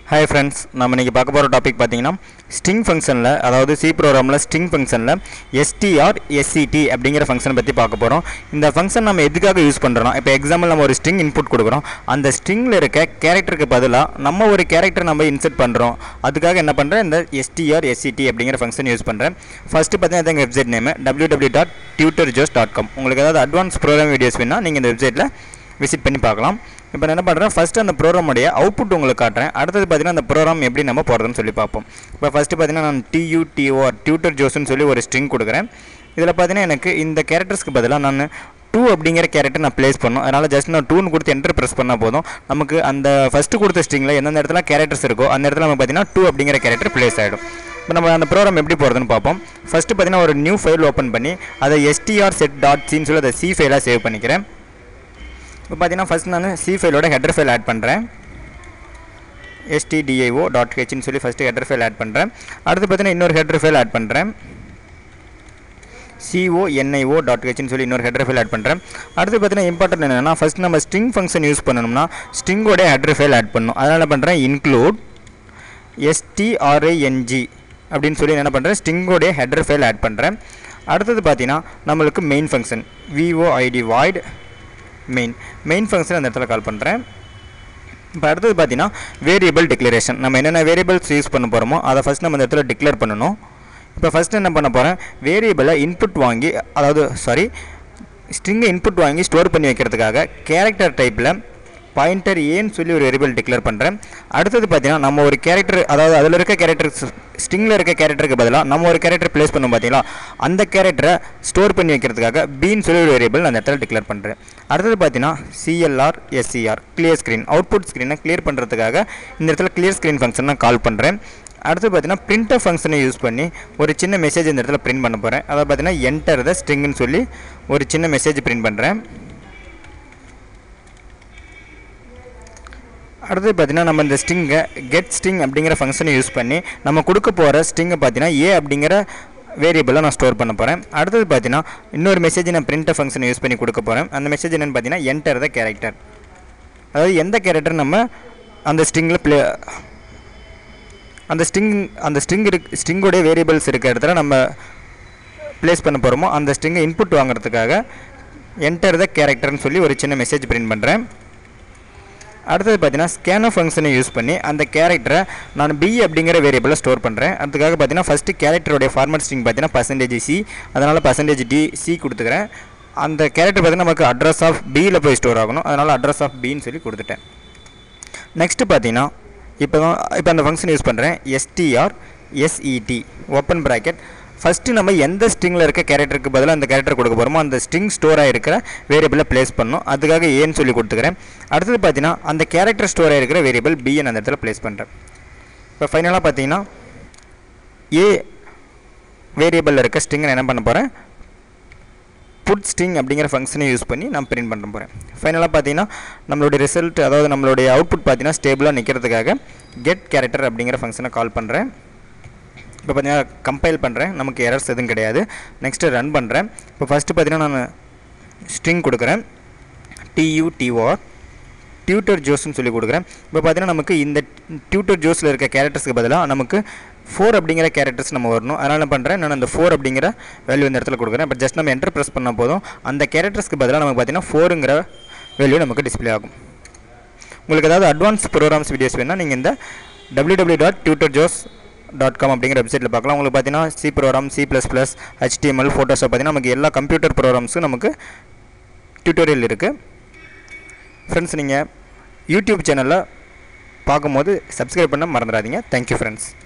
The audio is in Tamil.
ஹாய் ஃப்ரெண்ட்ஸ் நம்ம இன்றைக்கி பார்க்க போகிற டாபிக் பார்த்தீங்கன்னா ஸ்ட்ரிங் ஃபங்க்ஷனில் அதாவது சி ப்ரோக்ராமில் ஸ்ட்ரிங் ஃபங்க்ஷனில் எஸ்டிஆர் எஸ்சிடி அப்படிங்கிற ஃபங்க்ஷனை பற்றி பார்க்க போகிறோம் இந்த ஃபங்க்ஷன் நம்ம எதுக்காக யூஸ் பண்ணுறோம் இப்போ எக்ஸாம்பிள் நம்ம ஒரு ஸ்ட்ரிங் இன்புட் கொடுக்குறோம் அந்த ஸ்ட்ரிங்கில் இருக்க கேரக்டருக்கு பதிலாக நம்ம ஒரு கேரக்டர் நம்ம இன்சர்ட் பண்ணுறோம் அதுக்காக என்ன பண்ணுறேன் இந்த எஸ்டிஆர் எஸ்சிடி அப்படிங்கிற ஃபங்க்ஷன் யூஸ் பண்ணுறேன் ஃபஸ்ட்டு பார்த்தீங்கன்னா எங்கள் website name W W dot tutor Joes dot com உங்களுக்கு ஏதாவது அட்வான்ஸ் ப்ரோக்ராம் வீடியோஸ் வேணால் நீங்கள் இந்த வெப்சைட்டில் விசிட் பண்ணி பார்க்கலாம் இப்போ நான் என்ன பண்ணுறேன் ஃபஸ்ட்டு அந்த ப்ரோக்ராமுடைய அவுட்புட் உங்களுக்கு காட்டுறேன் அடுத்தது பார்த்தீங்கன்னா அந்த ப்ரோக்ராம் எப்படி நம்ம போகிறதுன்னு சொல்லி பார்ப்போம் இப்போ ஃபஸ்ட்டு பார்த்தீங்கன்னா நான் டியூடிஓஆர் டியூட்டர் ஜோஸ்னு சொல்லி ஒரு ஸ்ட்ரிங் கொடுக்குறேன் இதில் பார்த்தீங்கன்னா எனக்கு இந்த கேரக்டர்ஸ்க்கு பதிலாக நான் டூ அப்படிங்கிற கேரக்டர் நான் ப்ளேஸ் பண்ணணும் அதனால் ஜஸ்ட் நான் டூன்னு கொடுத்து என்டர் ப்ரெஸ் பண்ணால் போதும் நமக்கு அந்த ஃபஸ்ட்டு கொடுத்த ஸ்ட்ரிங்கில் எந்தெந்த இடத்துல கேரக்டர்ஸ் இருக்கோ அந்த இடத்துல நம்ம பார்த்தீங்கன்னா டூ அப்படிங்கிற கேரக்டர் ப்ளேஸ் ஆகிடும் இப்போ நம்ம அந்த ப்ரோக்ராம் எப்படி போகிறதுன்னு பார்ப்போம் ஃபஸ்ட்டு பார்த்தீங்கன்னா ஒரு நியூ ஃபைல் ஓப்பன் பண்ணி அதை எஸ்டிஆர் செட் டாட் சின்னு சொல்லி அதை சி ஃபைலாக சேவ் பண்ணிக்கிறேன் இப்போ பார்த்தீங்கன்னா ஃபஸ்ட் நான் சி ஃபைலோட ஹெட்டர் ஃபைல் ஆட் பண்ணுறேன் எஸ்டிடிஐஓ டாட் ஹெச்னு சொல்லி ஃபஸ்ட்டு ஹெட்டர் ஃபைல் ஆட் பண்ணுறேன் அடுத்து பார்த்தீங்கன்னா இன்னொரு ஹெட்டர் ஃபைல் ஆட் பண்ணுறேன் சிஓஎன்ஐஓ டாட் ஹெச்னு சொல்லி இன்னொரு ஹெட்டர் ஃபைல் ஆட் பண்ணுறேன் அடுத்து பார்த்தீங்கன்னா இம்பார்ட்டன்ட் என்னென்னா ஃபஸ்ட் நம்ம ஸ்ட்ரிங் ஃபங்க்ஷன் யூஸ் பண்ணணும்னா ஸ்ட்ரிங்கோட ஹெட்டர் ஃபைல் ஆட் பண்ணணும் அதனால் என்ன பண்ணுறேன் இன்க்ளூட் எஸ்டிஆர்ஐஎன்ஜி அப்படின்னு சொல்லி என்ன பண்ணுறேன் ஸ்ட்ரிங்கோடைய ஹெட்டர் ஃபைல் ஆட் பண்ணுறேன் அடுத்தது பார்த்தீங்கன்னா நம்மளுக்கு main function VOID void main main function அந்த இடத்துல கால் பண்ணுறேன் இப்போ அடுத்தது பார்த்தீங்கன்னா வேரியபிள் டிக்ளரேஷன் நம்ம என்னென்ன வேரியபிள்ஸ் யூஸ் பண்ண போகிறோமோ அதை ஃபஸ்ட் நம்ம இந்த இடத்துல டிக்ளேர் பண்ணணும் இப்போ ஃபஸ்ட்டு என்ன பண்ண போகிறேன் வேரியபிளை இன்புட் வாங்கி அதாவது சாரி ஸ்ட்ரிங்கை இன்புட் வாங்கி ஸ்டோர் பண்ணி வைக்கிறதுக்காக கேரக்டர் டைப்பில் பாயிண்டர் ஏன்னு சொல்லி ஒரு வேரியபிள் டிக்ளேர் பண்ணுறேன் அடுத்தது பார்த்தீங்கன்னா நம்ம ஒரு கேரக்டர் அதாவது அதில் இருக்க கேரக்டர் ஸ்ட்ரிங்கில் இருக்க கேரக்டருக்கு பதிலாக நம்ம ஒரு கேரக்டர் ப்ளேஸ் பண்ணோம் பார்த்தீங்களா அந்த கேரக்டரை ஸ்டோர் பண்ணி வைக்கிறதுக்காக பீன்னு சொல்லி ஒரு வேரியபிள் அந்த இடத்துல டிக்ளேர் பண்ணுறேன் அடுத்தது பார்த்தீங்கன்னா CLR SCR clear screen output ஸ்க்ரீனை கிளியர் பண்ணுறதுக்காக இந்த இடத்துல கிளியர் ஸ்க்ரீன் ஃபங்க்ஷன் நான் கால் பண்ணுறேன் அடுத்து பார்த்தீங்கன்னா பிரிண்டர் ஃபங்க்ஷனை யூஸ் பண்ணி ஒரு சின்ன மெசேஜ் இந்த இடத்துல பிரிண்ட் பண்ண போகிறேன் அதை பார்த்தீங்கன்னா என்டர் த ஸ்ட்ரிங்னு சொல்லி ஒரு சின்ன மெசேஜ் பிரிண்ட் பண்ணுறேன் அடுத்து பார்த்தீங்கன்னா நம்ம இந்த ஸ்ட்ரிங்கை கெட் ஸ்ட்ரிங் அப்படிங்கிற ஃபங்க்ஷனை யூஸ் பண்ணி நம்ம கொடுக்க போகிற ஸ்ட்ரிங்கை பார்த்தீங்கன்னா ஏ அப்படிங்கிற வேரியபிளை நான் ஸ்டோர் பண்ண போகிறேன் அடுத்தது பார்த்தீங்கன்னா இன்னொரு மெசேஜ் நான் பிரிண்டர் ஃபங்க்ஷனை யூஸ் பண்ணி கொடுக்க போகிறேன் அந்த மெசேஜ் என்னென்னு பார்த்தீங்கன்னா என்டர் த கேரக்டர் அதாவது எந்த கேரக்டர் நம்ம அந்த ஸ்ட்ரிங்கில் ப்ளே அந்த ஸ்ட்ரிங் அந்த ஸ்ட்ரிங் இருக்கு ஸ்ட்ரிங்கோடைய வேரியபிள்ஸ் இருக்க இடத்துல நம்ம ப்ளேஸ் பண்ண போகிறோமோ அந்த ஸ்ட்ரிங்கை இன்புட் வாங்குறதுக்காக என்டர் த கேரக்டர்னு சொல்லி ஒரு சின்ன மெசேஜ் பிரிண்ட் பண்ணுறேன் அடுத்தது பார்த்தீங்கன்னா ஸ்கேனர் ஃபங்க்ஷனை யூஸ் பண்ணி அந்த கேரக்டரை நான் பி அப்படிங்கிற வேரியபிளை ஸ்டோர் பண்ணுறேன் அதுக்காக பார்த்தீங்கன்னா ஃபஸ்ட்டு கேரக்டருடைய ஃபார்மட் ஸ்ட்ரிங் பார்த்தீங்கன்னா பர்சன்டேஜ் சி அதனால் பர்சன்டேஜ் டி சி கொடுத்துக்கிறேன் அந்த கேரக்டர் பார்த்தீங்கன்னா நமக்கு அட்ரஸ் ஆஃப் பியில் போய் ஸ்டோர் ஆகணும் அதனால் அட்ரஸ் ஆஃப் பின்னு சொல்லி கொடுத்துட்டேன் நெக்ஸ்ட்டு பார்த்தீங்கன்னா இப்போ தான் இப்போ அந்த ஃபங்க்ஷன் யூஸ் பண்ணுறேன் STR SET open bracket first நம்ம எந்த ஸ்ட்ரிங்கில் இருக்க கேரக்டருக்கு பதிலாக அந்த கேரக்டர் கொடுக்க போகிறோமோ அந்த ஸ்ட்ரிங் ஸ்டோர் ஆகிருக்கிற வேரியபிளை ப்ளேஸ் பண்ணணும் அதுக்காக ஏன்னு சொல்லி கொடுத்துக்கிறேன் அடுத்தது பார்த்தீங்கன்னா அந்த கேரக்டர் ஸ்டோர் ஆகிருக்கிற வேரியபிள் பிஎன் அந்த இடத்துல ப்ளேஸ் பண்ணுறேன் இப்போ ஃபைனலாக பார்த்தீங்கன்னா ஏ வேரியபிளில் இருக்க ஸ்ட்ரிங்கை என்ன பண்ண போகிறேன் புட் ஸ்ட்ரிங் அப்படிங்கிற ஃபங்க்ஷனை யூஸ் பண்ணி நான் பிரிண்ட் பண்ண போகிறேன் ஃபைனலாக பார்த்தீங்கன்னா நம்மளுடைய ரிசல்ட் அதாவது நம்மளுடைய அவுட்புட் பார்த்தீங்கன்னா ஸ்டேபிளாக நிற்கிறதுக்காக கெட் கேரக்டர் அப்படிங்கிற ஃபங்க்ஷனை கால் பண்ணுறேன் இப்போ பார்த்தீங்கன்னா கம்பைல் பண்ணுறேன் நமக்கு எரர்ஸ் எதுவும் கிடையாது நெக்ஸ்ட்டு ரன் பண்ணுறேன் இப்போ ஃபஸ்ட்டு பார்த்தீங்கன்னா நான் ஸ்ட்ரிங் கொடுக்குறேன் டியூடிஓஆர் டியூட்டர் ஜோஸ்ன்னு சொல்லி கொடுக்குறேன் இப்போ பார்த்தீங்கன்னா நமக்கு இந்த டியூட்டர் ஜோஸில் இருக்க கேரக்டர்ஸ்க்கு பதிலாக நமக்கு ஃபோர் அப்படிங்கிற கேரக்டர்ஸ் நம்ம வரணும் அதனால் என்ன பண்ணுறேன் நான் அந்த ஃபோர் அப்படிங்கிற வேல்யூ இந்த இடத்துல கொடுக்குறேன் பட் ஜஸ்ட் நம்ம என்டர் ப்ரெஸ் பண்ணால் போதும் அந்த கேரக்டர்ஸ்க்கு பதிலாக நமக்கு பார்த்தீங்கன்னா ஃபோருங்கிற வேல்யூ நமக்கு டிஸ்பிளே ஆகும் உங்களுக்கு ஏதாவது அட்வான்ஸ் ப்ரோக்ராம்ஸ் வீடியோஸ் வேணால் நீங்கள் இந்த W W dot tutor Joes dot com அப்படிங்கிற வெப்சைட்டில் பார்க்கலாம் உங்களுக்கு பார்த்தீங்கன்னா C program C plus plus HTML ஃபோட்டோஸை பார்த்தீங்கன்னா நமக்கு எல்லா கம்ப்யூட்டர் ப்ரோக்ராம்ஸும் நமக்கு டியூட்டோரியல் இருக்குது ஃப்ரெண்ட்ஸ் நீங்கள் யூடியூப் சேனலில் பார்க்கும்போது சப்ஸ்கிரைப் பண்ண மறந்துடாதீங்க தேங்க்யூ ஃப்ரெண்ட்ஸ்